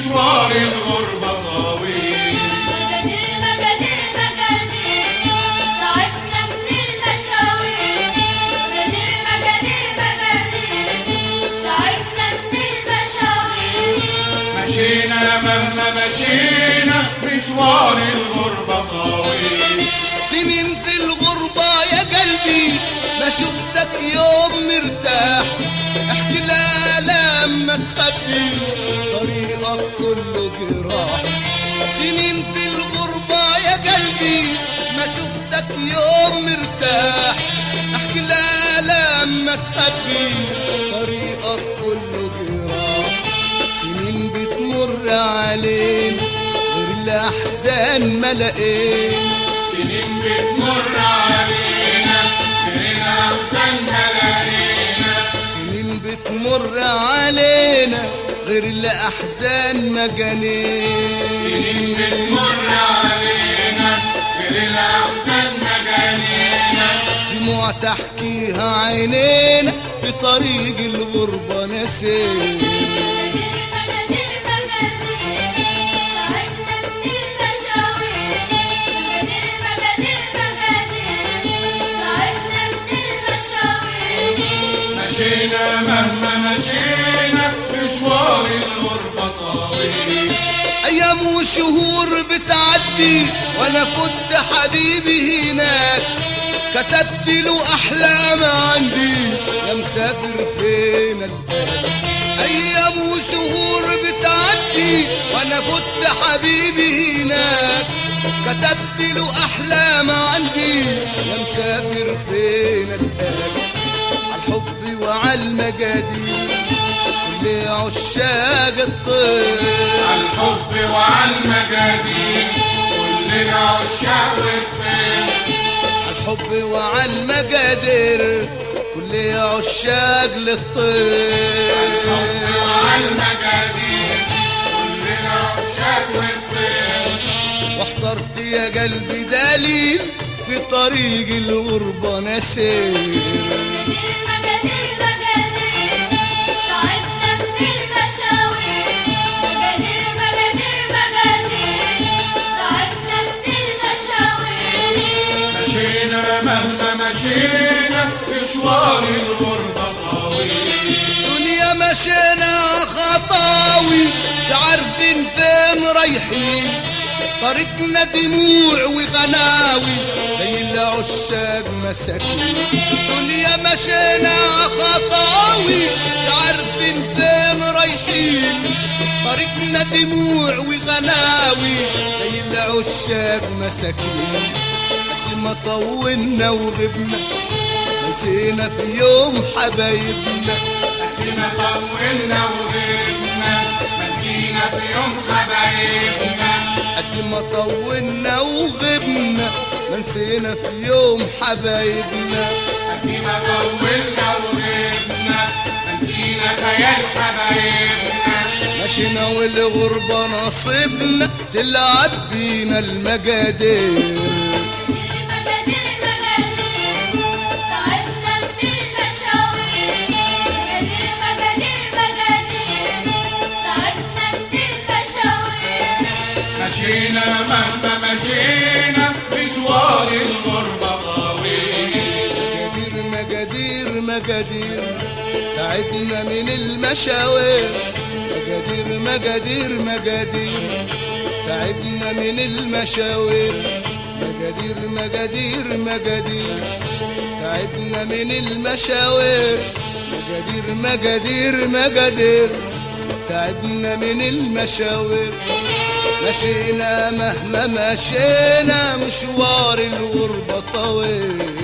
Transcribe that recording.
مشوار الغربة طويل مجادير مجادير مجادير تعبنا من المشاوير مجادير مجادير مجادير تعبنا من المشاوير مشينا مهما مشينا مشوار الغربة طويل سنين في الغربة يا قلبي ما شفتك يوم مرتاح احكي لا لما تخبي طريقك كله جراح سنين في الغربة يا قلبي ما شفتك يوم مرتاح احكي لا لما تخبي طريقك كله جراح سنين بتمر علينا غير الأحزان ما لقينا سنين بتمر علينا غيرنا أحسن ملاقينا سنين بتمر علينا غير الأحزان ما جنينا سنين بتمر علينا غيرنا أحسن مجانينا دموع تحكيها عينينا في طريق الغربة نسينا مجادير مجادير تعبنا من المشاوير مجادير مجادير مجادير تعبنا من المشاوير مشينا مهما مشينا مشوار الغربة طويل أيام وشهور بتعدي وأنا فت حبيبي هناك كتبت له أحلام عندي يا مسافر فين البال أيام وشهور بتعدي وأنا فت حبيبي هناك كتبت له أحلام عندي يا مسافر فين البال على الحب وعلى المجادير كل عشاق الطير على الحب وعلى المجادير كلنا عشاق والطير الحب وعلى المقادير كل عشاق للطير وعلى المجادير كلنا عشاق والطير واحضرت يا قلبي دليل في طريق الغربة نسير مجادير مجادير تعبنا من المشاوير مجادير مجادير مجادير تعبنا من المشاوير مشينا مهما مشينا مشوار الغربة طويل دنيا مشينا خطاوي مش عارفين فين رايحين طريقنا دموع وغناوي زي العشاق مساكين دنيا مشينا خطاوي مش عارفين فين رايحين طريقنا دموع وغناوي زي العشاق مساكين قد ما طولنا وغبنا نسينا في يوم حبايبنا احنا طولنا وغيرنا مشينا في يوم حبايبنا قد ما طولنا وغبنا ما نسينا في يوم حبايبنا احنا طولنا وغيرنا مشينا خيال حبايبنا مشينا والغربة نصيبنا تلعب بينا المجادير مجادير مجادير تعبنا من المشاوير مجادير مجادير مجادير تعبنا من المشاوير مشينا مهما مشينا مشوار الغربة طويل مجادير مجادير مجادير تعبنا من المشاوير مجادير مجادير مجادير تعبنا من المشاوير مجادير مجادير مجادير تعبنا من المشاوير مجادير مجادير مجادير تعبنا من المشاوير مشينا مهما مشينا مشوار الغربة طويل